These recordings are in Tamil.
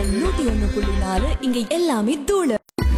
நூத்தி ஒண்ணு புள்ளி நாலு இங்க எல்லாமே தூளு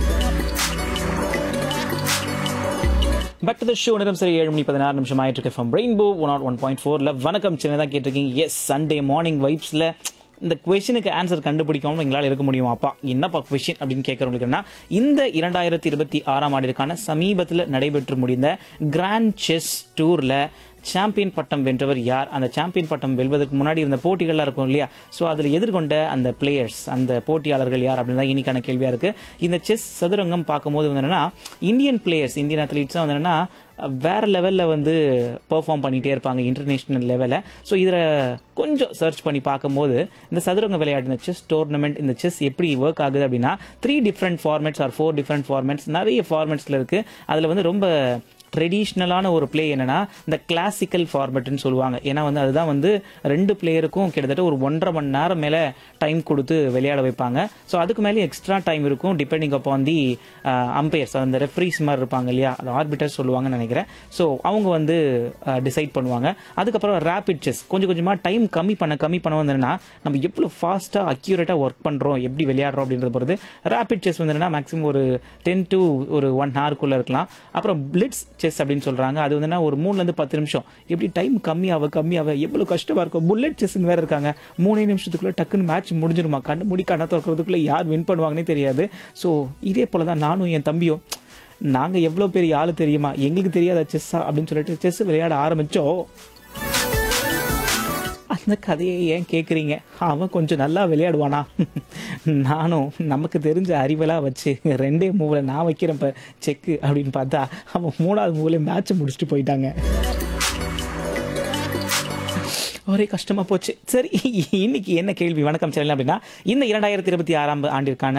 பேக் டு த ஷோ நேரம் சரி ஏழு மணி பதினாறு நிமிஷம் ஆயிட்டு இருக்கு from rainbow one nought one point ஃபோர்ல வணக்கம் சின்னதாக கேட்டிருக்கீங்க எஸ் சண்டே மார்னிங் வைப்ஸ்ல இந்த கொஷனுக்கு ஆன்சர் கண்டுபிடிக்காம எங்களால் இருக்க முடியுமா அப்பா என்னப்பா கொஷின் அப்படின்னு கேட்கறவங்களுக்குன்னா இந்த இரண்டாயிரத்தி இருபத்தி ஆறாம் ஆண்டிற்கான சமீபத்தில் நடைபெற்று முடிந்த கிராண்ட் செஸ் டூர்ல சாம்பியன் பட்டம் வென்றவர் யார் அந்த சாம்பியன் பட்டம் வெல்வதற்கு முன்னாடி இருந்த போட்டிகள்லாம் இருக்கும் இல்லையா ஸோ அதில் எதிர்கொண்ட அந்த பிளேயர்ஸ் அந்த போட்டியாளர்கள் யார் அப்படின்னு தான் இன்னைக்கான கேள்வியாக இருக்கு இந்த செஸ் சதுரங்கம் பார்க்கும்போது வந்து என்னன்னா இந்தியன் பிளேயர்ஸ் இந்தியன் அத்லீட்ஸ் வந்து என்னன்னா வேற லெவலில் வந்து பெர்ஃபார்ம் பண்ணிகிட்டே இருப்பாங்க இன்டர்நேஷ்னல் லெவலில் ஸோ இதில் கொஞ்சம் சர்ச் பண்ணி பார்க்கும்போது இந்த சதுரங்க விளையாட்டு இந்த செஸ் டோர்னமெண்ட் இந்த செஸ் எப்படி ஒர்க் ஆகுது அப்படின்னா three different formats are four different formats நிறைய ஃபார்மேட்ஸில் இருக்குது அதில் வந்து ரொம்ப ட்ரெடிஷ்னலான ஒரு ப்ளே என்னன்னா இந்த கிளாசிக்கல் ஃபார்மேட்னு சொல்லுவாங்க ஏன்னா வந்து அதுதான் வந்து ரெண்டு பிளேயருக்கும் கிட்டத்தட்ட ஒரு ஒன்றரை மணி நேரம் மேலே டைம் கொடுத்து விளையாட வைப்பாங்க ஸோ அதுக்கு மேலே எக்ஸ்ட்ரா டைம் இருக்கும் டிபெண்டிங் அப்பான் தி அம்பையர்ஸ் அந்த ரெஃப்ரீஸ் மாதிரி இருப்பாங்க இல்லையா அது ஆர்பிட்டர் சொல்லுவாங்கன்னு நினைக்கிறேன் ஸோ அவங்க வந்து டிசைட் பண்ணுவாங்க அதுக்கப்புறம் ரேபிட் செஸ் கொஞ்சம் கொஞ்சமாக டைம் கம்மி பண்ண கம்மி பண்ண வந்ததுன்னா நம்ம எவ்வளோ ஃபாஸ்ட்டாக அக்யூரேட்டாக ஒர்க் பண்ணுறோம் எப்படி விளையாடுறோம் அப்படின்றது பொறுத்து ரேபிட் செஸ் வந்து என்னன்னா மேக்ஸிமம் ஒரு டென் டு ஒரு ஒன் ஹவருக்குள்ளே இருக்கலாம் அப்புறம் பிளிட்ஸ் செஸ் அப்படின்னு சொல்கிறாங்க அது வந்து என்ன ஒரு மூணுலேருந்து பத்து நிமிஷம் எப்படி டைம் கம்மியாக கம்மியாக எவ்வளோ கஷ்டமாக இருக்கும் புல்லட் செஸ்ன்னு வேறு இருக்காங்க மூணே நிமிஷத்துக்குள்ளே டக்குன்னு மேட்ச் முடிஞ்சிருமா கண்ணு மூடி கண்ணை திறக்கிறதுக்குள்ளே யார் வின் பண்ணுவாங்கன்னே தெரியாது ஸோ இதே போல தான் நானும் என் தம்பியும் நாங்கள் எவ்வளோ பெரிய ஆள் தெரியுமா எங்களுக்கு தெரியாத செஸ்ஸா அப்படின்னு சொல்லிட்டு செஸ் விளையாட ஆரம்பித்தோம் அந்த கதையை ஏன் கேட்குறீங்க அவன் கொஞ்சம் நல்லா விளையாடுவானா நானும் நமக்கு தெரிஞ்ச அறிவெல்லாம் வச்சு ரெண்டே மூவில் நான் வைக்கிறேன் இப்போ செக்கு அப்படின்னு பார்த்தா அவன் மூணாவது மூவில மேட்ச்சை முடிச்சுட்டு போயிட்டாங்க ஒரே கஷ்டமா போச்சு சரி இன்னைக்கு என்ன கேள்வி வணக்கம் சேனல் அப்படின்னா இந்த இரண்டாயிரத்தி இருபத்தி ஆறாம் ஆண்டிற்கான